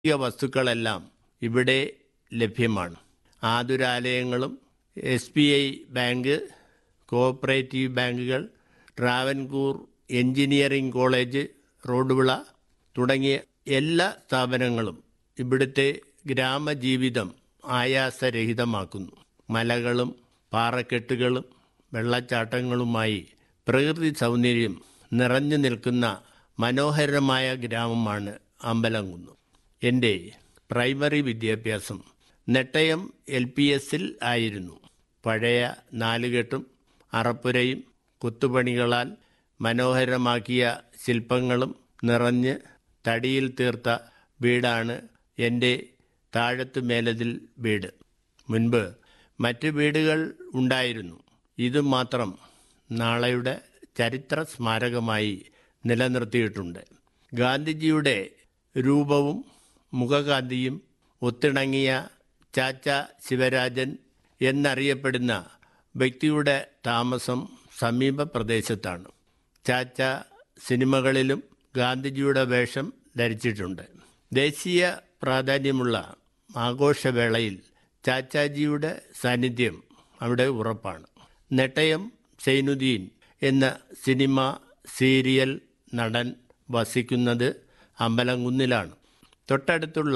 സാങ്കേതിക വസ്തുക്കളെല്ലാം ഇവിടെ ലഭ്യമാണ് ആതുരാലയങ്ങളും S B I bank cooperative ബാങ്കുകൾ ട്രാവൻകൂർ എഞ്ചിനീയറിംഗ് കോളേജ് റോഡുവിള തുടങ്ങിയ എല്ലാ സ്ഥാപനങ്ങളും ഇവിടുത്തെ ഗ്രാമജീവിതം ആയാസരഹിതമാക്കുന്നു മലകളും പാറക്കെട്ടുകളും വെള്ളച്ചാട്ടങ്ങളുമായി പ്രകൃതി സൗന്ദര്യം നിറഞ്ഞു നിൽക്കുന്ന മനോഹരമായ ഗ്രാമമാണ് അമ്പലംകുന്ന് എൻ്റെ പ്രൈമറി വിദ്യാഭ്യാസം നെട്ടയം എൽ പി എസിൽ ആയിരുന്നു പഴയ നാലുകെട്ടും അറപ്പുരയും കൊത്തുപണികളാൽ മനോഹരമാക്കിയ ശില്പങ്ങളും നിറഞ്ഞ് തടിയിൽ തീർത്ത വീടാണ് എൻ്റെ താഴത്തു മേലതിൽ വീട് മുൻപ് മറ്റ് വീടുകൾ ഉണ്ടായിരുന്നു ഇത് മാത്രം നാളെയുടെ ചരിത്ര സ്മാരകമായി നിലനിർത്തിയിട്ടുണ്ട് ഗാന്ധിജിയുടെ രൂപവും മുഖകാന്തിയും ഒത്തിണങ്ങിയ ചാച്ച ശിവരാജൻ എന്നറിയപ്പെടുന്ന വ്യക്തിയുടെ താമസം സമീപ പ്രദേശത്താണ് ചാച്ച സിനിമകളിലും ഗാന്ധിജിയുടെ വേഷം ധരിച്ചിട്ടുണ്ട് ദേശീയ പ്രാധാന്യമുള്ള ആഘോഷവേളയിൽ ചാച്ചാജിയുടെ സാന്നിധ്യം അവിടെ ഉറപ്പാണ് നെട്ടയം സൈനുദ്ദീൻ എന്ന സിനിമ സീരിയൽ നടൻ വസിക്കുന്നത് അമ്പലംകുന്നിലാണ് തൊട്ടടുത്തുള്ള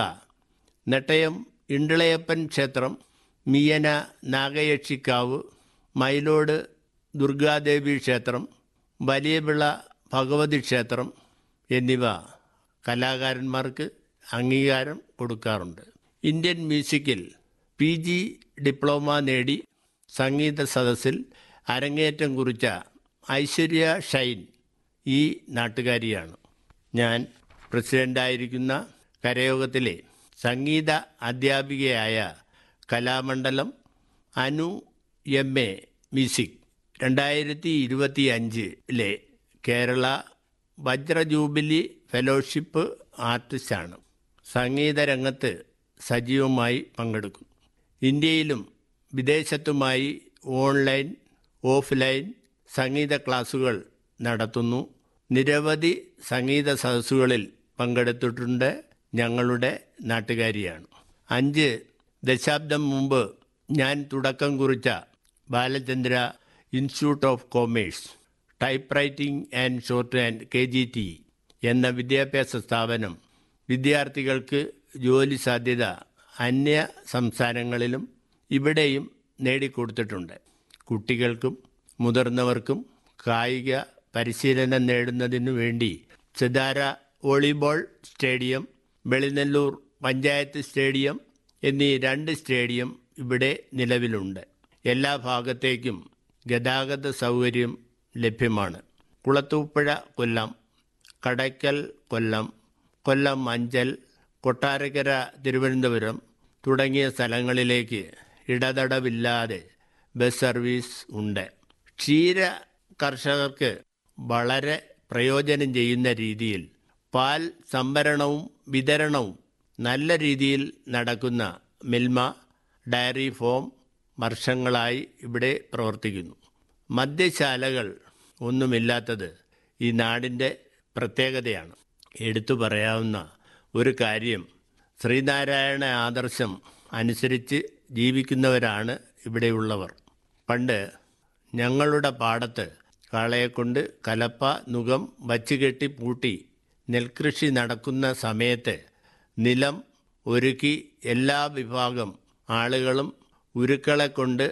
നെട്ടയം ഇണ്ടിളയപ്പൻ ക്ഷേത്രം മിയന നാഗയക്ഷിക്കാവ് മയിലോട് ദുർഗാദേവി ക്ഷേത്രം വലിയപിള ഭഗവതി ക്ഷേത്രം എന്നിവ കലാകാരന്മാർക്ക് അംഗീകാരം കൊടുക്കാറുണ്ട് ഇന്ത്യൻ മ്യൂസിക്കിൽ പി ജി ഡിപ്ലോമ നേടി സംഗീത സദസ്സിൽ അരങ്ങേറ്റം കുറിച്ച ഐശ്വര്യ ഷൈൻ ഈ നാട്ടുകാരിയാണ് ഞാൻ പ്രസിഡൻ്റായിരിക്കുന്ന കരയോഗത്തിലെ സംഗീത അധ്യാപികയായ Kalamandalam Anu M A music രണ്ടായിരത്തി ഇരുപത്തി അഞ്ചിലെ കേരള വജ്ര ജൂബിലി ഫെലോഷിപ്പ് ആർട്ടിസ്റ്റാണ് സംഗീത രംഗത്ത് സജീവമായി പങ്കെടുക്കും ഇന്ത്യയിലും വിദേശത്തുമായി ഓൺലൈൻ ഓഫ്ലൈൻ സംഗീത ക്ലാസുകൾ നടത്തുന്നു നിരവധി സംഗീത സദസ്സുകളിൽ പങ്കെടുത്തിട്ടുണ്ട് ഞങ്ങളുടെ നാട്ടുകാരിയാണ് അഞ്ച് ദശാബ്ദം മുമ്പ് ഞാൻ തുടക്കം കുറിച്ച Balachandra institute of commerce typewriting and shorthand K G T എന്ന വിദ്യാഭ്യാസ സ്ഥാപനം വിദ്യാർത്ഥികൾക്ക് ജോലി സാധ്യത അന്യ സംസ്ഥാനങ്ങളിലും ഇവിടെയും നേടിക്കൊടുത്തിട്ടുണ്ട് കുട്ടികൾക്കും മുതിർന്നവർക്കും കായിക പരിശീലനം നേടുന്നതിനു വേണ്ടി Sithara volleyball stadium Velinalloor panchayat stadium എന്നീ രണ്ട് സ്റ്റേഡിയം ഇവിടെ നിലവിലുണ്ട് എല്ലാ ഭാഗത്തേക്കും ഗതാഗത സൗകര്യം ലഭ്യമാണ് കുളത്തൂപ്പുഴ കൊല്ലം കടയ്ക്കൽ കൊല്ലം കൊല്ലം അഞ്ചൽ കൊട്ടാരക്കര തിരുവനന്തപുരം തുടങ്ങിയ സ്ഥലങ്ങളിലേക്ക് ഇടതടവില്ലാതെ ബസ് സർവീസ് ഉണ്ട് ക്ഷീര കർഷകർക്ക് വളരെ പ്രയോജനം ചെയ്യുന്ന രീതിയിൽ പാൽ സംഭരണവും വിതരണവും നല്ല രീതിയിൽ നടക്കുന്ന മിൽമ ഡയറി ഫോം വർഷങ്ങളായി ഇവിടെ പ്രവർത്തിക്കുന്നു മദ്യശാലകൾ ഒന്നുമില്ലാത്തത് ഈ നാടിൻ്റെ പ്രത്യേകതയാണ് എടുത്തു പറയാവുന്ന ഒരു കാര്യം ശ്രീനാരായണ ആദർശം അനുസരിച്ച് ജീവിക്കുന്നവരാണ് ഇവിടെയുള്ളവർ പണ്ട് ഞങ്ങളുടെ പാടത്ത് കാളയെക്കൊണ്ട് കലപ്പ നുകം വച്ചുകെട്ടി പൂട്ടി നെൽകൃഷി നടക്കുന്ന സമയത്ത് നിലം ഒരുക്കി എല്ലാ വിഭാഗം ആളുകളും ഉരുക്കളെ കൊണ്ട്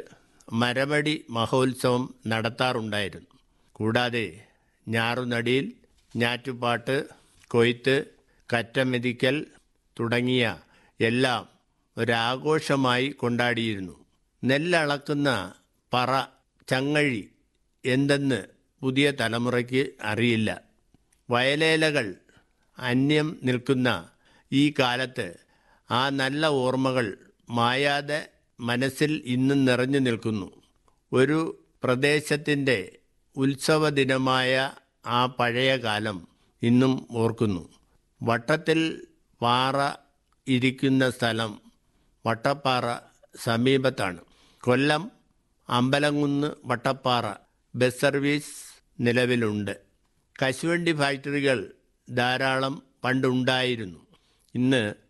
മരമടി മഹോത്സവം നടത്താറുണ്ടായിരുന്നു കൂടാതെ ഞാറുനടിയിൽ ഞാറ്റുപാട്ട് കൊയ്ത്ത് കറ്റമെതിക്കൽ തുടങ്ങിയ എല്ലാം ഒരാഘോഷമായി കൊണ്ടാടിയിരുന്നു നെല്ലളക്കുന്ന പറ ചങ്ങഴി എന്തെന്ന് പുതിയ തലമുറയ്ക്ക് അറിയില്ല വയലേലകൾ അന്യം നിൽക്കുന്ന ഈ കാലത്ത് ആ നല്ല ഓർമ്മകൾ മായാതെ മനസ്സിൽ ഇന്നും നിറഞ്ഞു നിൽക്കുന്നു ഒരു പ്രദേശത്തിൻ്റെ ഉത്സവ ദിനമായ ആ പഴയ കാലം ഇന്നും ഓർക്കുന്നു വട്ടത്തിൽ പാറ ഇരിക്കുന്ന സ്ഥലം വട്ടപ്പാറ സമീപത്താണ് കൊല്ലം അമ്പലംകുന്ന് വട്ടപ്പാറ ബസ് സർവീസ് നിലവിലുണ്ട് കശുവണ്ടി ഫാക്ടറികൾ ധാരാളം പണ്ടുണ്ടായിരുന്നു ഇന്ന്